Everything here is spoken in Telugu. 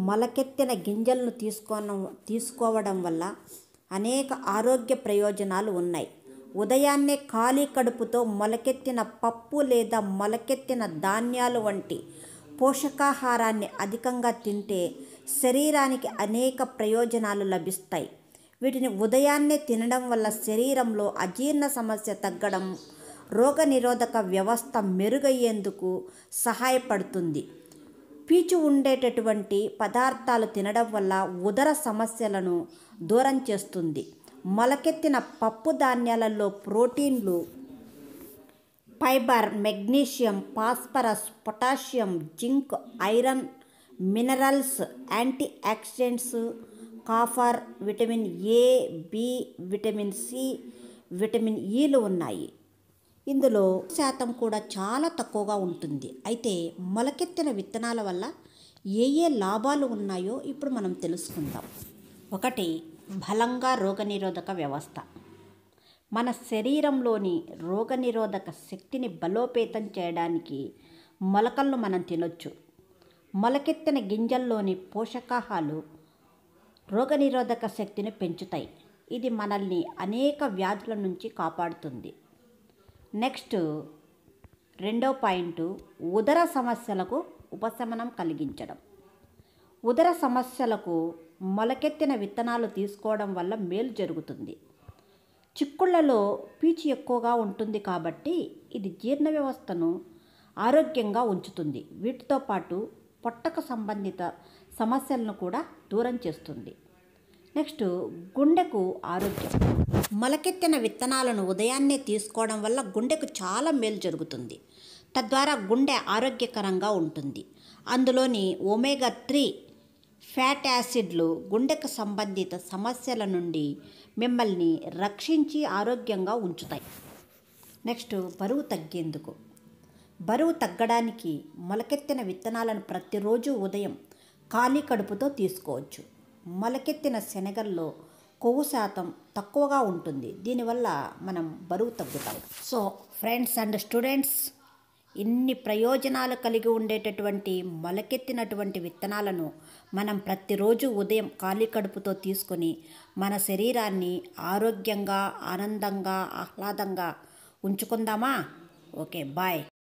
మొలకెత్తిన గింజలను తీసుకోవడం తీసుకోవడం వల్ల అనేక ఆరోగ్య ప్రయోజనాలు ఉన్నాయి ఉదయాన్నే ఖాళీ కడుపుతో మొలకెత్తిన పప్పు లేదా మొలకెత్తిన ధాన్యాలు వంటి పోషకాహారాన్ని అధికంగా తింటే శరీరానికి అనేక ప్రయోజనాలు లభిస్తాయి వీటిని ఉదయాన్నే తినడం వల్ల శరీరంలో అజీర్ణ సమస్య తగ్గడం రోగనిరోధక వ్యవస్థ మెరుగయ్యేందుకు సహాయపడుతుంది పీచు ఉండేటటువంటి పదార్థాలు తినడం వల్ల ఉదర సమస్యలను దూరం చేస్తుంది మొలకెత్తిన పప్పు ధాన్యాలలో ప్రోటీన్లు fibre magnesium phosphorus potassium zinc iron minerals antioxidants copper vitamin A B vitamin C vitamin ఈలు ఉన్నాయి ఇందులో శాతం కూడా చాలా తక్కువగా ఉంటుంది అయితే మొలకెత్తిన విత్తనాల వల్ల ఏ ఏ లాభాలు ఉన్నాయో ఇప్పుడు మనం తెలుసుకుందాం ఒకటి బలంగా రోగనిరోధక వ్యవస్థ మన శరీరంలోని రోగనిరోధక శక్తిని బలోపేతం చేయడానికి మొలకలను మనం తినొచ్చు మొలకెత్తిన గింజల్లోని పోషకాహాలు రోగనిరోధక శక్తిని పెంచుతాయి ఇది మనల్ని అనేక వ్యాధుల నుంచి కాపాడుతుంది నెక్స్ట్ రెండో పాయింట్ ఉదర సమస్యలకు ఉపశమనం కలిగించడం ఉదర సమస్యలకు మొలకెత్తిన విత్తనాలు తీసుకోవడం వల్ల మేలు జరుగుతుంది చిక్కుళ్లలో పీచు ఎక్కువగా ఉంటుంది కాబట్టి ఇది జీర్ణ వ్యవస్థను ఆరోగ్యంగా ఉంచుతుంది వీటితో పాటు పొట్టకు సంబంధిత సమస్యలను కూడా దూరం చేస్తుంది నెక్స్ట్ గుండెకు ఆరోగ్యం మొలకెత్తిన విత్తనాలను ఉదయాన్నే తీసుకోవడం వల్ల గుండెకు చాలా మేలు జరుగుతుంది తద్వారా గుండె ఆరోగ్యకరంగా ఉంటుంది అందులోని ఒమేగా త్రీ ఫ్యాట్ యాసిడ్లు గుండెకు సంబంధిత సమస్యల నుండి మిమ్మల్ని రక్షించి ఆరోగ్యంగా ఉంచుతాయి నెక్స్ట్ బరువు తగ్గేందుకు బరువు తగ్గడానికి మొలకెత్తిన విత్తనాలను ప్రతిరోజు ఉదయం ఖాళీ కడుపుతో తీసుకోవచ్చు మొలకెత్తిన శనగల్లో కొవ్వు శాతం తక్కువగా ఉంటుంది దీనివల్ల మనం బరువు తగ్గుతాం సో ఫ్రెండ్స్ అండ్ స్టూడెంట్స్ ఇన్ని ప్రయోజనాలు కలిగి ఉండేటటువంటి మొలకెత్తినటువంటి విత్తనాలను మనం ప్రతిరోజు ఉదయం ఖాళీ కడుపుతో తీసుకొని మన శరీరాన్ని ఆరోగ్యంగా ఆనందంగా ఆహ్లాదంగా ఉంచుకుందామా ఓకే బాయ్